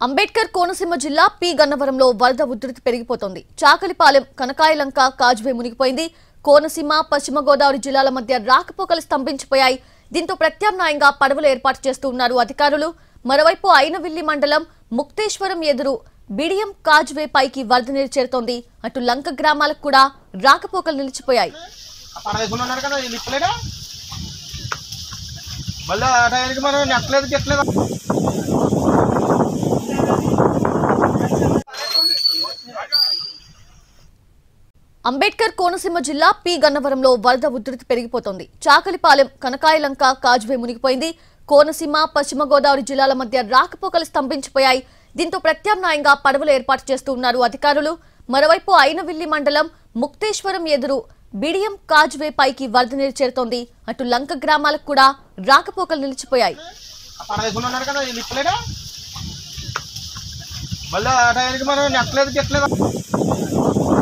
అంబేద్కర్ కోనసీమ జిల్లా పి గన్నవరంలో వరద ఉధృతి పెరిగిపోతోంది చాకలిపాలెం కనకాయలంక కాజ్వే మునిగిపోయింది కోనసీమ పశ్చిమ గోదావరి జిల్లాల మధ్య రాకపోకలు స్తంభించిపోయాయి దీంతో ప్రత్యామ్నాయంగా పడవలు ఏర్పాటు చేస్తూ ఉన్నారు అధికారులు మరోవైపు అయినవిల్లి మండలం ముక్తేశ్వరం ఎదురు బిడియం కాజ్వే పైకి వరద నీరు చేరుతోంది అటు లంక గ్రామాలకు కూడా రాకపోకలు నిలిచిపోయాయి పడవేసుకుని ఉన్నారు కదా వీళ్ళు ఇప్పలేదా మళ్ళీ ఆ టైంకి మనం నెట్టలేదు గిట్టలేదు అంబేద్కర్ కోనసీమ జిల్లా పి గన్నవరంలో వరద ఉధృతి పెరిగిపోతోంది చాకలిపాలెం కనకాయలంక కాజ్వే మునిగిపోయింది కోనసీమ పశ్చిమ గోదావరి జిల్లాల మధ్య రాకపోకలు స్తంభించిపోయాయి దీంతో ప్రత్యామ్నాయంగా పడవలు ఏర్పాటు చేస్తూ ఉన్నారు అధికారులు మరోవైపు అయినవిల్లి మండలం ముక్తేశ్వరం ఎదురు బిడియం కాజ్వే పైకి వరద నీరు చేరుతోంది అటు లంక గ్రామాలకు కూడా రాకపోకలు నిలిచిపోయాయి పడవేసుకుని ఉన్నారు కదా వీళ్ళు ఇప్పలేదా మళ్ళీ ఆ టైంకి మనం నెట్టలేదు గిట్టలేదు